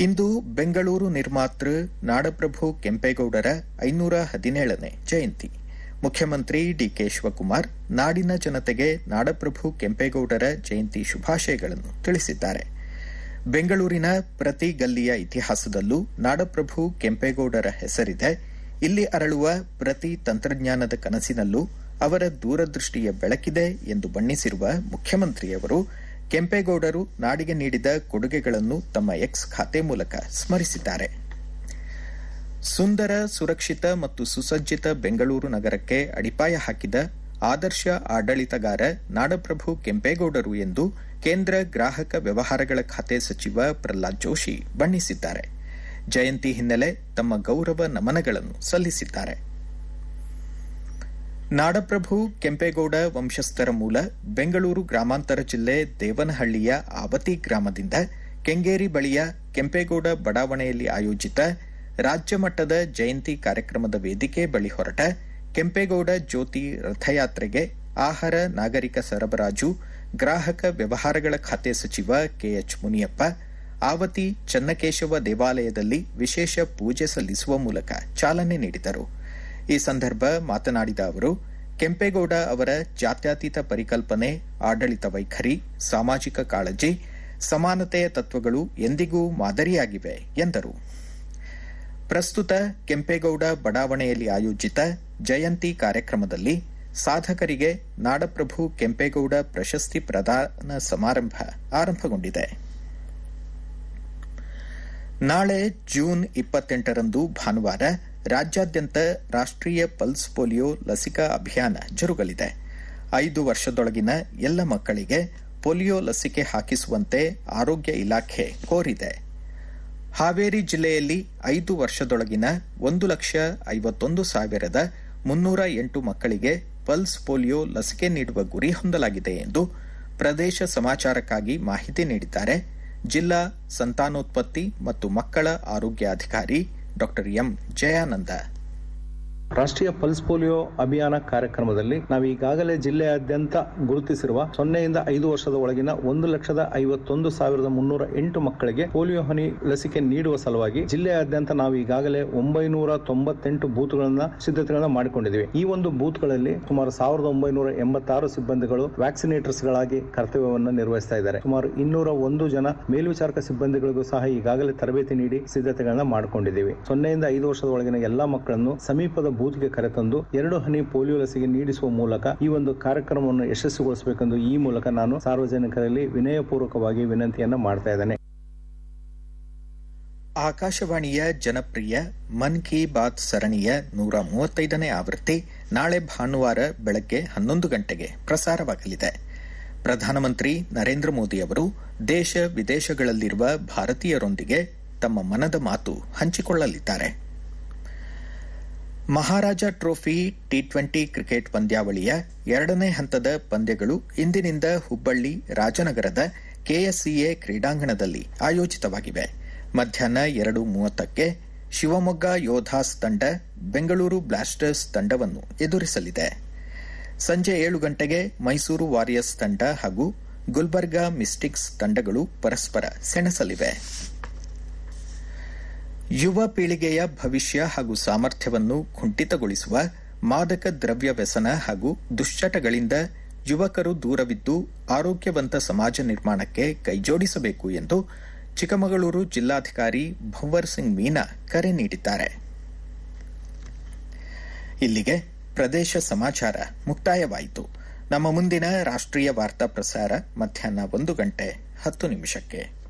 ಇಂದು ಬೆಂಗಳೂರು ನಿರ್ಮಾತೃ ನಾಡಪ್ರಭು ಕೆಂಪೇಗೌಡರ ಐನೂರ ಹದಿನೇಳನೇ ಜಯಂತಿ ಮುಖ್ಯಮಂತ್ರಿ ಡಿಕೆ ಶಿವಕುಮಾರ್ ನಾಡಿನ ಜನತೆಗೆ ನಾಡಪ್ರಭು ಕೆಂಪೇಗೌಡರ ಜಯಂತಿ ಶುಭಾಶಯಗಳನ್ನು ತಿಳಿಸಿದ್ದಾರೆ ಬೆಂಗಳೂರಿನ ಪ್ರತಿ ಗಲ್ಲಿಯ ಇತಿಹಾಸದಲ್ಲೂ ನಾಡಪ್ರಭು ಕೆಂಪೇಗೌಡರ ಹೆಸರಿದೆ ಇಲ್ಲಿ ಅರಳುವ ಪ್ರತಿ ತಂತ್ರಜ್ಞಾನದ ಕನಸಿನಲ್ಲೂ ಅವರ ದೂರದೃಷ್ಟಿಯ ಬೆಳಕಿದೆ ಎಂದು ಬಣ್ಣಿಸಿರುವ ಮುಖ್ಯಮಂತ್ರಿಯವರು ಕೆಂಪೇಗೌಡರು ನಾಡಿಗೆ ನೀಡಿದ ಕೊಡುಗೆಗಳನ್ನು ತಮ್ಮ ಎಕ್ಸ್ ಖಾತೆ ಮೂಲಕ ಸ್ಮರಿಸಿದ್ದಾರೆ ಸುಂದರ ಸುರಕ್ಷಿತ ಮತ್ತು ಸುಸಜ್ಜಿತ ಬೆಂಗಳೂರು ನಗರಕ್ಕೆ ಅಡಿಪಾಯ ಹಾಕಿದ ಆದರ್ಶ ಆಡಳಿತಗಾರ ನಾಡಪ್ರಭು ಕೆಂಪೇಗೌಡರು ಎಂದು ಕೇಂದ್ರ ಗ್ರಾಹಕ ವ್ಯವಹಾರಗಳ ಖಾತೆ ಸಚಿವ ಪ್ರಹ್ಲಾದ್ ಜೋಶಿ ಬಣ್ಣಿಸಿದ್ದಾರೆ ಜಯಂತಿ ಹಿನ್ನೆಲೆ ತಮ್ಮ ಗೌರವ ನಮನಗಳನ್ನು ಸಲ್ಲಿಸಿದ್ದಾರೆ ನಾಡಪ್ರಭು ಕೆಂಪೇಗೌಡ ವಂಶಸ್ಥರ ಮೂಲ ಬೆಂಗಳೂರು ಗ್ರಾಮಾಂತರ ಜಿಲ್ಲೆ ದೇವನಹಳ್ಳಿಯ ಆವತಿ ಗ್ರಾಮದಿಂದ ಕೆಂಗೇರಿ ಬಳಿಯ ಕೆಂಪೇಗೌಡ ಬಡಾವಣೆಯಲ್ಲಿ ಆಯೋಜಿತ ರಾಜ್ಯ ಮಟ್ಟದ ಜಯಂತಿ ಕಾರ್ಯಕ್ರಮದ ವೇದಿಕೆ ಬಳಿ ಹೊರಟ ಕೆಂಪೇಗೌಡ ಜ್ಯೋತಿ ರಥಯಾತ್ರೆಗೆ ಆಹಾರ ನಾಗರಿಕ ಸರಬರಾಜು ಗ್ರಾಹಕ ವ್ಯವಹಾರಗಳ ಖಾತೆ ಸಚಿವ ಕೆಎಚ್ ಮುನಿಯಪ್ಪ ಆವತಿ ಚನ್ನಕೇಶವ ದೇವಾಲಯದಲ್ಲಿ ವಿಶೇಷ ಪೂಜೆ ಸಲ್ಲಿಸುವ ಮೂಲಕ ಚಾಲನೆ ನೀಡಿದರು ಈ ಸಂದರ್ಭ ಮಾತನಾಡಿದ ಅವರು ಕೆಂಪೇಗೌಡ ಅವರ ಜಾತ್ಯತೀತ ಪರಿಕಲ್ಪನೆ ಆಡಳಿತ ವೈಖರಿ ಸಾಮಾಜಿಕ ಕಾಳಜಿ ಸಮಾನತೆಯ ತತ್ವಗಳು ಎಂದಿಗೂ ಮಾದರಿಯಾಗಿವೆ ಎಂದರು ಪ್ರಸ್ತುತ ಕೆಂಪೇಗೌಡ ಬಡಾವಣೆಯಲ್ಲಿ ಆಯೋಜಿತ ಜಯಂತಿ ಕಾರ್ಯಕ್ರಮದಲ್ಲಿ ಸಾಧಕರಿಗೆ ನಾಡಪ್ರಭು ಕೆಂಪೇಗೌಡ ಪ್ರಶಸ್ತಿ ಪ್ರದಾನ ಸಮಾರಂಭ ಆರಂಭಗೊಂಡಿದೆ ನಾಳೆ ಜೂನ್ ಇಪ್ಪತ್ತೆಂಟರಂದು ಭಾನುವಾರ ರಾಜ್ಯಾದ್ಯಂತ ರಾಷ್ಟ್ರೀಯ ಪಲ್ಸ್ ಪೋಲಿಯೋ ಲಸಿಕಾ ಅಭಿಯಾನ ಜರುಗಲಿದೆ ಐದು ವರ್ಷದೊಳಗಿನ ಎಲ್ಲ ಮಕ್ಕಳಿಗೆ ಪೋಲಿಯೋ ಲಸಿಕೆ ಹಾಕಿಸುವಂತೆ ಆರೋಗ್ಯ ಇಲಾಖೆ ಕೋರಿದೆ ಹಾವೇರಿ ಜಿಲ್ಲೆಯಲ್ಲಿ ಐದು ವರ್ಷದೊಳಗಿನ ಒಂದು ಲಕ್ಷ ಐವತ್ತೊಂದು ಸಾವಿರದ ಮುನ್ನೂರ ಎಂಟು ಮಕ್ಕಳಿಗೆ ಪಲ್ಸ್ ಪೋಲಿಯೋ ಲಸಿಕೆ ನೀಡುವ ಗುರಿ ಹೊಂದಲಾಗಿದೆ ಎಂದು ಪ್ರದೇಶ ಸಮಾಚಾರಕ್ಕಾಗಿ ಮಾಹಿತಿ ನೀಡಿದ್ದಾರೆ ಜಿಲ್ಲಾ ಸಂತಾನೋತ್ಪತ್ತಿ ಮತ್ತು ಮಕ್ಕಳ ಆರೋಗ್ಯಾಧಿಕಾರಿ ಡಾ ಎಂ ಜಯಾನಂದ ರಾಷ್ಟ್ರೀಯ ಪಲ್ಸ್ ಪೋಲಿಯೋ ಅಭಿಯಾನ ಕಾರ್ಯಕ್ರಮದಲ್ಲಿ ನಾವು ಈಗಾಗಲೇ ಜಿಲ್ಲೆಯಾದ್ಯಂತ ಗುರುತಿಸಿರುವ ಸೊನ್ನೆಯಿಂದ ಐದು ವರ್ಷದ ಒಳಗಿನ ಒಂದು ಲಕ್ಷದ ಐವತ್ತೊಂದು ಸಾವಿರದ ಮುನ್ನೂರ ಎಂಟು ಮಕ್ಕಳಿಗೆ ಪೋಲಿಯೋ ಹನಿ ಲಸಿಕೆ ನೀಡುವ ಸಲುವಾಗಿ ಜಿಲ್ಲೆಯಾದ್ಯಂತ ನಾವು ಈಗಾಗಲೇ ಒಂಬೈನೂರ ತೊಂಬತ್ತೆಂಟು ಬೂತ್ಗಳನ್ನ ಸಿದ್ಧತೆಗಳನ್ನ ಮಾಡಿಕೊಂಡಿದ್ದೀವಿ ಈ ಒಂದು ಬೂತ್ಗಳಲ್ಲಿ ಸುಮಾರು ಸಾವಿರದ ಒಂಬೈನೂರ ಎಂಬತ್ತಾರು ಸಿಬ್ಬಂದಿಗಳು ವ್ಯಾಕ್ಸಿನೇಟರ್ಸ್ ಗಳಾಗಿ ಕರ್ತವ್ಯವನ್ನು ನಿರ್ವಹಿಸ್ತಾ ಇದ್ದಾರೆ ಸುಮಾರು ಇನ್ನೂರ ಒಂದು ಜನ ಮೇಲ್ವಿಚಾರಕ ಸಿಬ್ಬಂದಿಗಳಿಗೂ ಸಹ ಈಗಾಗಲೇ ತರಬೇತಿ ನೀಡಿ ಸಿದ್ಧತೆಗಳನ್ನ ಮಾಡಿಕೊಂಡಿದ್ದೀವಿ ಸೊನ್ನೆಯಿಂದ ಐದು ವರ್ಷದ ಒಳಗಿನ ಎಲ್ಲಾ ಮಕ್ಕಳನ್ನು ಸಮೀಪದ ಬೂತ್ಗೆ ಕರೆತಂದು ಎರಡು ಹನಿ ಪೋಲಿಯೋ ಲಸಿಕೆ ನೀಡಿಸುವ ಮೂಲಕ ಈ ಒಂದು ಕಾರ್ಯಕ್ರಮವನ್ನು ಯಶಸ್ವಿಗೊಳಿಸಬೇಕೆಂದು ಈ ಮೂಲಕ ನಾನು ಸಾರ್ವಜನಿಕರಲ್ಲಿ ವಿನಯಪೂರ್ವಕವಾಗಿ ವಿನಂತಿಯನ್ನ ಮಾಡ್ತಾ ಇದ್ದೇನೆ ಆಕಾಶವಾಣಿಯ ಜನಪ್ರಿಯ ಮನ್ ಕಿ ಬಾತ್ ಸರಣಿಯ ನೂರ ಮೂವತ್ತೈದನೇ ಆವೃತ್ತಿ ನಾಳೆ ಭಾನುವಾರ ಬೆಳಗ್ಗೆ ಹನ್ನೊಂದು ಗಂಟೆಗೆ ಪ್ರಸಾರವಾಗಲಿದೆ ಪ್ರಧಾನಮಂತ್ರಿ ನರೇಂದ್ರ ಮೋದಿ ಅವರು ದೇಶ ವಿದೇಶಗಳಲ್ಲಿರುವ ಭಾರತೀಯರೊಂದಿಗೆ ತಮ್ಮ ಮನದ ಮಾತು ಹಂಚಿಕೊಳ್ಳಲಿದ್ದಾರೆ Maharaja trophy T twenty cricket ಪಂದ್ಯಾವಳಿಯ ಎರಡನೇ ಹಂತದ ಪಂದ್ಯಗಳು ಇಂದಿನಿಂದ ಹುಬ್ಬಳ್ಳಿ ರಾಜನಗರದ ಕೆಎಸ್ಸಿಎ ಕ್ರೀಡಾಂಗಣದಲ್ಲಿ ಆಯೋಜಿತವಾಗಿವೆ ಮಧ್ಯಾಹ್ನ ಎರಡು ಮೂವತ್ತಕ್ಕೆ ಶಿವಮೊಗ್ಗ ಯೋಧಾಸ್ ತಂಡ ಬೆಂಗಳೂರು ಬ್ಲಾಸ್ಟರ್ಸ್ ತಂಡವನ್ನು ಎದುರಿಸಲಿದೆ ಸಂಜೆ ಏಳು ಗಂಟೆಗೆ ಮೈಸೂರು ವಾರಿಯರ್ಸ್ ತಂಡ ಹಾಗೂ ಗುಲ್ಬರ್ಗಾ ಮಿಸ್ಟಿಕ್ಸ್ ತಂಡಗಳು ಪರಸ್ಪರ ಸೆಣಸಲಿವೆ ಯುವ ಪೀಳಿಗೆಯ ಭವಿಷ್ಯ ಹಾಗೂ ಸಾಮರ್ಥ್ಯವನ್ನು ಕುಂಠಿತಗೊಳಿಸುವ ಮಾದಕ ದ್ರವ್ಯ ವ್ಯಸನ ಹಾಗೂ ದುಶ್ಚಟಗಳಿಂದ ಯುವಕರು ದೂರವಿದ್ದು ಆರೋಗ್ಯವಂತ ಸಮಾಜ ನಿರ್ಮಾಣಕ್ಕೆ ಕೈಜೋಡಿಸಬೇಕು ಎಂದು ಚಿಕ್ಕಮಗಳೂರು ಜಿಲ್ಲಾಧಿಕಾರಿ ಭಂವರ್ ಸಿಂಗ್ ಮೀನಾ ಕರೆ ನೀಡಿದ್ದಾರೆ ಇಲ್ಲಿಗೆ ಪ್ರದೇಶ ಸಮಾಚಾರ ಮುಕ್ತಾಯವಾಯಿತು ನಮ್ಮ ಮುಂದಿನ ರಾಷ್ಟ್ರೀಯ ವಾರ್ತಾ ಪ್ರಸಾರ ಮಧ್ಯಾಹ್ನ ಒಂದು ಗಂಟೆ ಹತ್ತು ನಿಮಿಷಕ್ಕೆ